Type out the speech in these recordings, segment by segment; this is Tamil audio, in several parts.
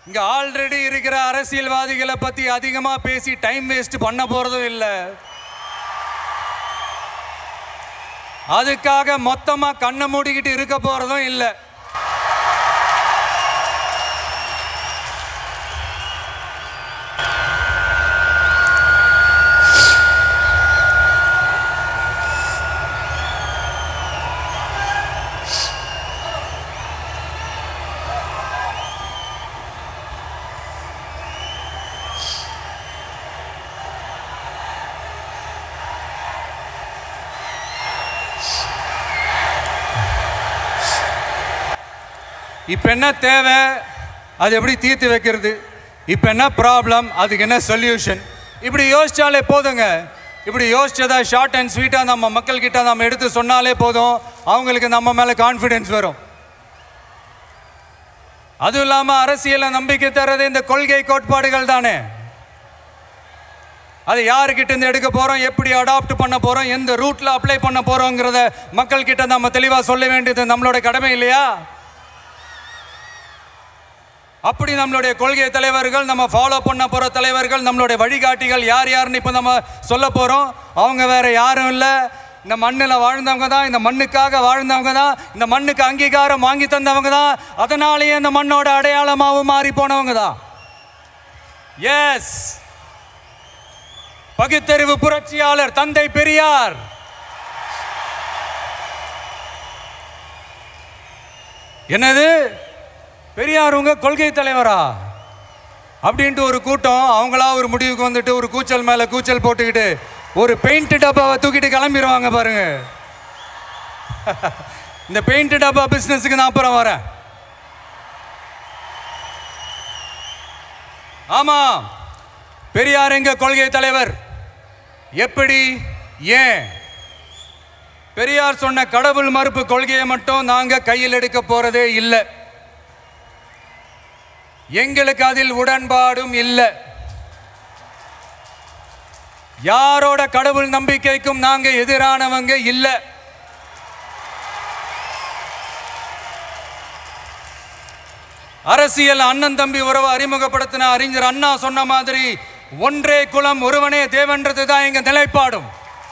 இங்க ஆல்ரெடி இருக்கிற அரசியல்வாதிகளை பத்தி அதிகமா பேசி டைம் வேஸ்ட் பண்ண போறதும் இல்லை அதுக்காக மொத்தமா கண்ணை மூடிக்கிட்டு இருக்க போறதும் இல்லை இப்போ என்ன தேவை அது எப்படி தீர்த்து வைக்கிறது இப்போ என்ன ப்ராப்ளம் அதுக்கு என்ன சொல்யூஷன் இப்படி யோசிச்சாலே போதுங்க இப்படி யோசிச்சதா ஷார்ட் அண்ட் ஸ்வீட்டாக நம்ம மக்கள்கிட்ட நம்ம எடுத்து சொன்னாலே போதும் அவங்களுக்கு நம்ம மேலே கான்ஃபிடென்ஸ் வரும் அதுவும் இல்லாமல் அரசியலில் நம்பிக்கை தர்றது இந்த கொள்கை கோட்பாடுகள் தானே அது யாருக்கிட்ட இருந்து எடுக்க போகிறோம் எப்படி அடாப்ட் பண்ண போகிறோம் எந்த ரூட்டில் அப்ளை பண்ண போகிறோங்கிறத மக்கள்கிட்ட நம்ம தெளிவாக சொல்ல வேண்டியது நம்மளோட கடமை இல்லையா அப்படி நம்மளுடைய கொள்கை தலைவர்கள் நம்ம ஃபாலோ பண்ண போகிற தலைவர்கள் நம்மளுடைய வழிகாட்டிகள் யார் யாருன்னு இப்போ நம்ம சொல்ல போகிறோம் அவங்க வேற யாரும் இல்லை இந்த மண்ணில் வாழ்ந்தவங்க தான் இந்த மண்ணுக்காக வாழ்ந்தவங்க தான் இந்த மண்ணுக்கு அங்கீகாரம் வாங்கி தந்தவங்க தான் அதனாலேயே இந்த மண்ணோட அடையாளமாகவும் மாறி போனவங்க தான் எஸ் பகுத்தறிவு புரட்சியாளர் தந்தை பெரியார் என்னது பெரியார் உங்க கொள்கை தலைவரா அப்படின்ட்டு ஒரு கூட்டம் அவங்களா ஒரு முடிவுக்கு வந்துட்டு ஒரு கூச்சல் மேல கூச்சல் போட்டுக்கிட்டு ஒரு பெயிண்ட் டப்பாவை தூக்கிட்டு கிளம்பிடுவாங்க பாருங்க இந்த பெயிண்ட் டப்பா பிசினஸுக்கு நான் அப்புறம் வரேன் ஆமா பெரியார் எங்க கொள்கை தலைவர் எப்படி ஏன் பெரியார் சொன்ன கடவுள் மறுப்பு கொள்கையை மட்டும் நாங்க கையில் எடுக்க போறதே இல்லை எங்களுக்கு அதில் உடன்பாடும் இல்லை யாரோட கடவுள் நம்பிக்கைக்கும் நாங்க எதிரானவங்க இல்லை அரசியல் அண்ணன் தம்பி உறவை அறிமுகப்படுத்தின அறிஞர் அண்ணா சொன்ன மாதிரி ஒன்றே குலம் ஒருவனே தேவன்றது தான் எங்க நிலைப்பாடும்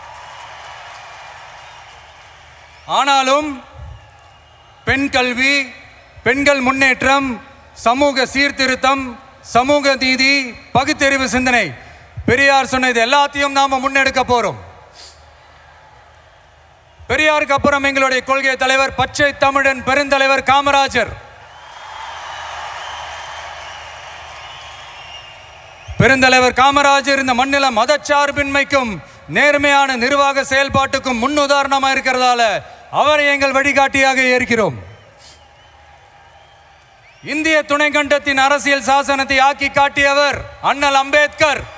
ஆனாலும் பெண் கல்வி பெண்கள் முன்னேற்றம் சமூக சீர்திருத்தம் சமூக நீதி பகுத்தறிவு சிந்தனை பெரியார் சொன்னது எல்லாத்தையும் நாம முன்னெடுக்க போறோம் பெரியாருக்கு அப்புறம் எங்களுடைய கொள்கை தலைவர் பச்சை தமிழன் பெருந்தலைவர் காமராஜர் பெருந்தலைவர் காமராஜர் இந்த மண்ணில மதச்சார்பின்மைக்கும் நேர்மையான நிர்வாக செயல்பாட்டுக்கும் முன்னுதாரணமா இருக்கிறதால அவரை எங்கள் வழிகாட்டியாக ஏற்கிறோம் இந்திய துணைக்கண்டத்தின் அரசியல் சாசனத்தை ஆக்கி காட்டியவர் அண்ணல் அம்பேத்கர்